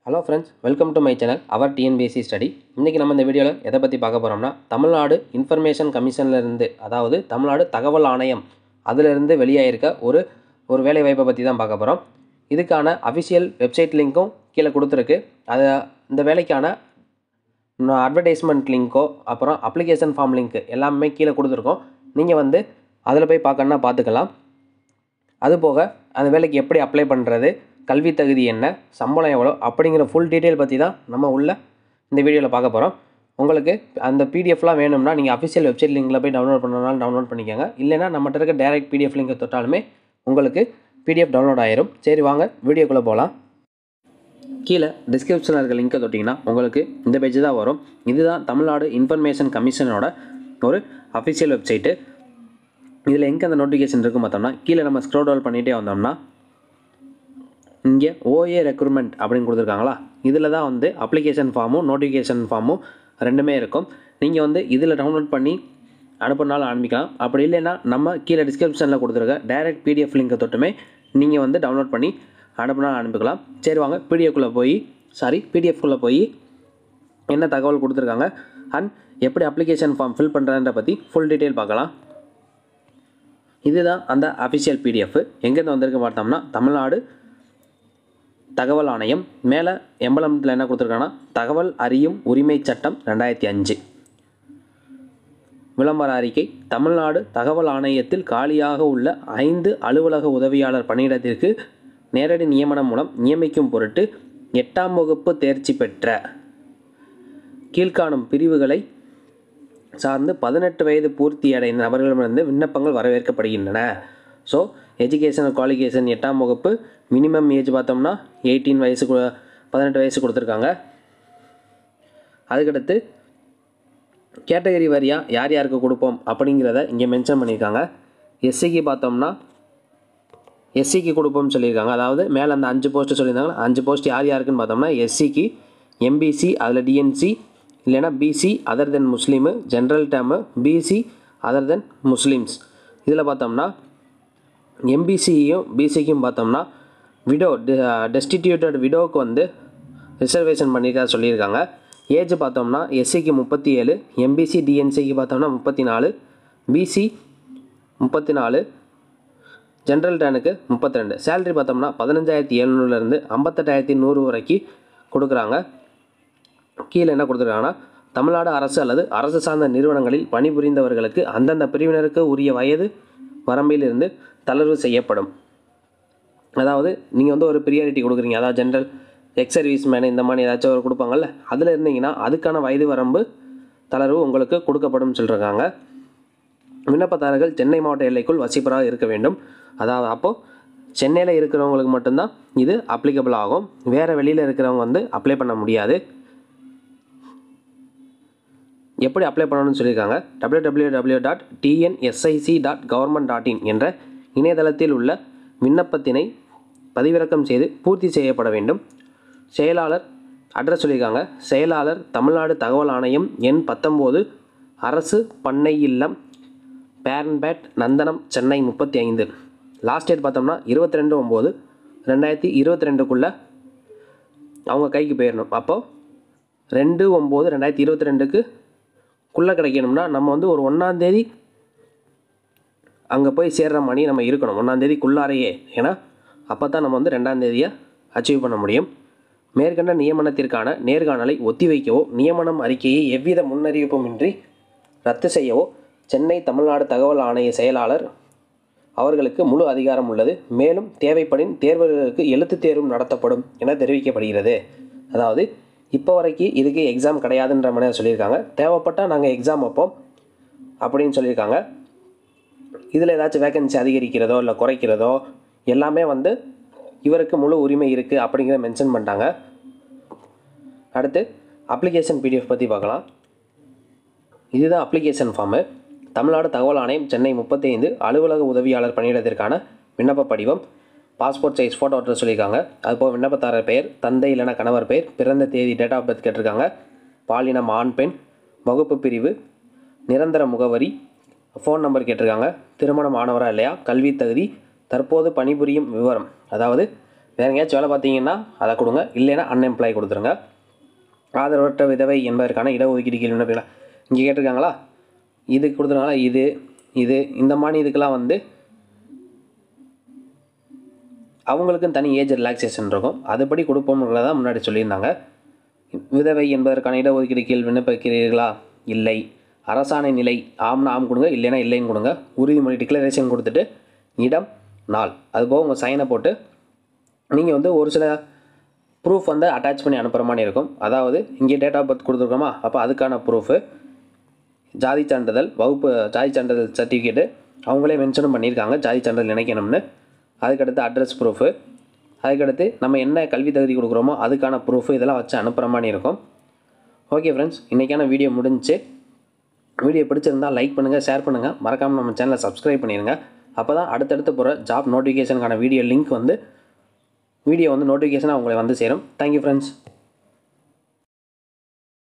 hello friends welcome to my channel our TNPSC study இன்றைக்கி நம்ம இந்த வீடியோவில் எதை பற்றி பார்க்க போகிறோம்னா தமிழ்நாடு இன்ஃபர்மேஷன் கமிஷன்லேருந்து அதாவது தமிழ்நாடு தகவல் ஆணையம் அதிலிருந்து வெளியாயிருக்க ஒரு ஒரு வேலை வாய்ப்பை பற்றி தான் பார்க்க போகிறோம் இதுக்கான அஃபிஷியல் வெப்சைட் லிங்க்கும் கீழே கொடுத்துருக்கு அதை இந்த வேலைக்கான அட்வர்டைஸ்மெண்ட் லிங்க்கோ அப்புறம் அப்ளிகேஷன் ஃபார்ம் லிங்க் எல்லாமே கீழே கொடுத்துருக்கோம் நீங்கள் வந்து அதில் போய் பார்க்கணுன்னா பார்த்துக்கலாம் அதுபோக அந்த வேலைக்கு எப்படி அப்ளை பண்ணுறது கல்வி தகுதி என்ன சம்பளம் எவ்வளோ அப்படிங்கிற ஃபுல் டீட்டெயில் பற்றி தான் நம்ம உள்ள இந்த வீடியோவில் பார்க்க போகிறோம் உங்களுக்கு அந்த பிடிஎஃப்லாம் வேணும்னா நீங்கள் அஃபிஷியல் வெப்சைட் லிங்கில் போய் டவுன்லோட் பண்ணனாலும் டவுன்லோட் பண்ணிக்கோங்க இல்லைனா நம்மகிட்ட இருக்க டேரெக்ட் பிடிஎஃப் லிங்கை தொட்டாலுமே உங்களுக்கு பிடிஎஃப் டவுன்லோட் ஆயிரும் சரி வாங்க வீடியோக்குள்ளே போகலாம் கீழே டிஸ்கிரிப்ஷனில் இருக்க லிங்கை தொட்டிங்கன்னா உங்களுக்கு இந்த பேஜ் தான் வரும் இதுதான் தமிழ்நாடு இன்ஃபர்மேஷன் கமிஷனோட ஒரு அஃபிஷியல் வெப்சைட்டு இதில் எங்கே அந்த நோட்டிஃபிகேஷன் இருக்கும் பார்த்தோம்னா கீழே நம்ம ஸ்க்ரோல் டவுன் பண்ணிகிட்டே வந்தோம்னா இங்கே ஓஏ ரெக்ரூட்மெண்ட் அப்படின்னு கொடுத்துருக்காங்களா இதில் தான் வந்து அப்ளிகேஷன் ஃபார்மும் நோட்டிஃபிகேஷன் ஃபார்மும் ரெண்டுமே இருக்கும் நீங்கள் வந்து இதில் டவுன்லோட் பண்ணி அனுப்புனாலும் ஆரம்பிக்கலாம் அப்படி இல்லைன்னா நம்ம கீழே டிஸ்கிரிப்ஷனில் கொடுத்துருக்க டைரக்ட் பிடிஎஃப் லிங்கை தொட்டுமே நீங்கள் வந்து டவுன்லோட் பண்ணி அனுப்புனாலும் அனுப்பிக்கலாம் சரி வாங்க பிடிஎஃப்குள்ளே போய் சாரி பிடிஎஃப்குள்ளே போய் என்ன தகவல் கொடுத்துருக்காங்க அண்ட் எப்படி அப்ளிகேஷன் ஃபார்ம் ஃபில் பண்ணுறதுன்ற பற்றி ஃபுல் டீட்டெயில் பார்க்கலாம் இதுதான் அந்த அஃபிஷியல் பிடிஎஃப் எங்கேருந்து வந்திருக்கு பார்த்தோம்னா தமிழ்நாடு தகவல் ஆணையம் மேலே எம்பளத்தில் என்ன கொடுத்துருக்காங்கன்னா தகவல் அறியும் உரிமை சட்டம் ரெண்டாயிரத்தி அஞ்சு விளம்பர அறிக்கை தமிழ்நாடு தகவல் ஆணையத்தில் காலியாக உள்ள ஐந்து அலுவலக உதவியாளர் பணியிடத்திற்கு நேரடி நியமனம் மூலம் நியமிக்கும் பொருட்டு எட்டாம் வகுப்பு தேர்ச்சி பெற்ற கீழ்காணும் பிரிவுகளை சார்ந்து பதினெட்டு வயது பூர்த்தி அடைந்த நபர்களிடமிருந்து விண்ணப்பங்கள் வரவேற்கப்படுகின்றன ஸோ எஜுகேஷனல் குவாலிஃபிகேஷன் எட்டாம் வகுப்பு மினிமம் ஏஜ் பார்த்தோம்னா எயிட்டீன் வயசு கு- பதினெட்டு வயசு கொடுத்துருக்காங்க அதுக்கடுத்து கேட்டகரி வாரியாக யார் யாருக்கு கொடுப்போம் அப்படிங்கிறத இங்கே மென்ஷன் பண்ணியிருக்காங்க எஸ்சிக்கு பார்த்தோம்னா எஸ்சிக்கு கொடுப்போம்னு சொல்லியிருக்காங்க அதாவது மேலே அந்த அஞ்சு போஸ்ட்டு சொல்லியிருந்தாங்க அஞ்சு போஸ்ட் யார் யாருக்குன்னு பார்த்தோம்னா எஸ்சிக்கு எம்பிசி அதில் டிஎன்சி இல்லைன்னா BC other than Muslim general டேமு பிசி அதர் தென் முஸ்லீம்ஸ் இதில் பார்த்தோம்னா எம்பிசியும் பிசிக்கும் பார்த்தோம்னா விடோ டெஸ்டிடியூட்டட் விடோவுக்கு வந்து ரிசர்வேஷன் பண்ணியிருக்கா சொல்லியிருக்காங்க ஏஜ் பார்த்தோம்னா எஸ்சிக்கு முப்பத்தி ஏழு எம்பிசி டிஎன்சிக்கு பார்த்தோம்னா முப்பத்தி நாலு பிசி முப்பத்தி நாலு ஜென்ரல் டேனுக்கு முப்பத்தி ரெண்டு சேலரி பார்த்தோம்னா பதினஞ்சாயிரத்தி எழுநூறுலேருந்து ஐம்பத்தெட்டாயிரத்தி நூறு வரைக்கும் கொடுக்குறாங்க கீழே என்ன கொடுத்துருக்காங்கன்னா தமிழ்நாடு அரசு அல்லது அரசு சார்ந்த நிறுவனங்களில் பணிபுரிந்தவர்களுக்கு அந்தந்த பிரிவினருக்கு உரிய வயது வரம்பிலிருந்து தளர்வு செய்யப்படும் அதாவது நீங்கள் வந்து ஒரு ப்ரியாரிட்டி கொடுக்குறீங்க அதாவது ஜென்ரல் எக்ஸ் சர்வீஸ் மேன் இந்த மாதிரி ஏதாச்சும் ஒரு கொடுப்பாங்கல்ல அதில் இருந்தீங்கன்னா அதுக்கான வயது வரம்பு தளர்வு உங்களுக்கு கொடுக்கப்படும் சொல்லியிருக்காங்க விண்ணப்பதாரர்கள் சென்னை மாவட்ட எல்லைக்குள் வசிப்பராக இருக்க வேண்டும் அதாவது அப்போது சென்னையில் இருக்கிறவங்களுக்கு மட்டும்தான் இது அப்ளிகபிள் ஆகும் வேறு வெளியில் இருக்கிறவங்க வந்து அப்ளை பண்ண முடியாது எப்படி அப்ளை பண்ணணும்னு சொல்லியிருக்காங்க W W W dot TNSIC dot government dot in என்ற இணையதளத்தில் உள்ள விண்ணப்பத்தினை பதிவிறக்கம் செய்து பூர்த்தி செய்யப்பட வேண்டும் செயலாளர் அட்ரஸ் சொல்லியிருக்காங்க செயலாளர் தமிழ்நாடு தகவல் ஆணையம் எண் பத்தொம்போது அரசு பண்ணை இல்லம் பேரன்பேட் நந்தனம் சென்னை முப்பத்தி ஐந்து லாஸ்ட் டேட் பார்த்தோம்னா இருபத்தி ரெண்டு ஒம்பது ரெண்டாயிரத்தி இருபத்தி ரெண்டுக்குள்ளே அவங்க கைக்கு போயிடணும் அப்போது ரெண்டு ஒம்பது ரெண்டாயிரத்தி இருபத்தி ரெண்டுக்கு குள்ளே கிடைக்கணும்னா நம்ம வந்து ஒரு ஒன்றாந்தேதி அங்கே போய் சேர்ற மணி நம்ம இருக்கணும் ஒன்றாந்தேதிக்குள்ளாரையே ஏன்னா அப்போ தான் நம்ம வந்து ரெண்டாந்தேதியை அச்சீவ் பண்ண முடியும் மேற்கண்ட நியமனத்திற்கான நேர்காணலை ஒத்திவைக்கவோ நியமனம் அறிக்கையை எவ்வித முன்னறிவிப்புமின்றி ரத்து செய்யவோ சென்னை தமிழ்நாடு தகவல் ஆணைய செயலாளர் அவர்களுக்கு முழு அதிகாரம் உள்ளது மேலும் தேவைப்படின் தேர்வுகளுக்கு எழுத்துத் தேர்வும் நடத்தப்படும் என தெரிவிக்கப்படுகிறது அதாவது இப்போ வரைக்கும் இதுக்கு எக்ஸாம் கிடையாதுன்ற மாதிரி சொல்லியிருக்காங்க தேவைப்பட்டால் நாங்கள் எக்ஸாம் வைப்போம் அப்படின்னு சொல்லியிருக்காங்க இதில் ஏதாச்சும் வேகன்சி அதிகரிக்கிறதோ இல்லை குறைக்கிறதோ எல்லாமே வந்து இவருக்கு முழு உரிமை இருக்குது அப்படிங்கிற மென்ஷன் பண்ணிட்டாங்க அடுத்து அப்ளிகேஷன் பிடிஎஃப் பற்றி பார்க்கலாம் இதுதான் அப்ளிகேஷன் ஃபார்மு தமிழ்நாடு தகவல் ஆணையம் சென்னை முப்பத்தி ஐந்து அலுவலக உதவியாளர் பணியிடத்திற்கான விண்ணப்ப படிவம் பாஸ்போர்ட் சைஸ் ஃபோட்டோ எடுத்து சொல்லியிருக்காங்க அதுபோக விண்ணப்பதாரர் பெயர் தந்தை இல்லைனா கணவர் பெயர் பிறந்த தேதி டேட் ஆஃப் பர்த் கேட்டிருக்காங்க பாலினம் ஆண் பெண் வகுப்பு பிரிவு நிரந்தர முகவரி ஃபோன் நம்பர் கேட்டிருக்காங்க திருமணம் ஆனவரா இல்லையா கல்வி தகுதி தற்போது பணிபுரியும் விவரம் அதாவது வேறு எங்கேயாச்சும் வேலை பார்த்தீங்கன்னா அதை கொடுங்க இல்லைன்னா அன்எம்ப்ளாய் கொடுத்துருங்க ஆதரவற்ற விதவை என்பதற்கான இடஒதுக்கீடு கேள்வி விண்ணப்பிக்கலாம் இங்கே கேட்டிருக்காங்களா இது கொடுத்துருக்காங்களா இது இது இந்த மாதிரி இதுக்கெல்லாம் வந்து அவங்களுக்கும் தனி ஏஜ் ரிலாக்ஸேஷன் இருக்கும் அதுபடி கொடுப்போம்ன்றத முன்னாடி சொல்லியிருந்தாங்க விதவை என்பதற்கான இடஒதுக்கீடு கீழ் விண்ணப்பிக்கிறீர்களா இல்லை அரசாணை நிலை ஆம்னா ஆம் கொடுங்க இல்லைன்னா இல்லைன்னு கொடுங்க உறுதிமொழி டிக்ளரேஷன் கொடுத்துட்டு இடம் நாள் அதுபோக உங்கள் சைனை போட்டு நீங்கள் வந்து ஒரு சில ப்ரூஃப் வந்து அட்டாச் பண்ணி அனுப்புகிற மாதிரி இருக்கும் அதாவது இங்கே டேட் ஆஃப் பர்த் கொடுத்துருக்கோமா அப்போ அதுக்கான ப்ரூஃபு ஜாதி சான்றிதழ் வகுப்பு ஜாதி சான்றிதழ் சர்டிஃபிகேட்டு அவங்களே மென்ஷனும் பண்ணியிருக்காங்க ஜாதி சான்றிதழ் இணைக்கணும்னு அதுக்கடுத்து அட்ரஸ் ப்ரூஃபு அதுக்கடுத்து நம்ம என்ன கல்வி தகுதி கொடுக்குறோமோ அதுக்கான ப்ரூஃபு இதெல்லாம் வச்சு அனுப்புகிற மாதிரி இருக்கும் ஓகே ஃப்ரெண்ட்ஸ் இன்றைக்கான வீடியோ முடிஞ்சு வீடியோ பிடிச்சிருந்தால் லைக் பண்ணுங்கள் ஷேர் பண்ணுங்கள் மறக்காமல் நம்ம சேனலை சப்ஸ்கிரைப் பண்ணிடுங்க அப்போ தான் அடுத்தடுத்து போகிற ஜாப் நோட்டிஃபிகேஷனுக்கான வீடியோ லிங்க் வந்து வீடியோ வந்து நோட்டிஃபிகேஷனாக உங்களை வந்து சேரும் தேங்க்யூ ஃப்ரெண்ட்ஸ்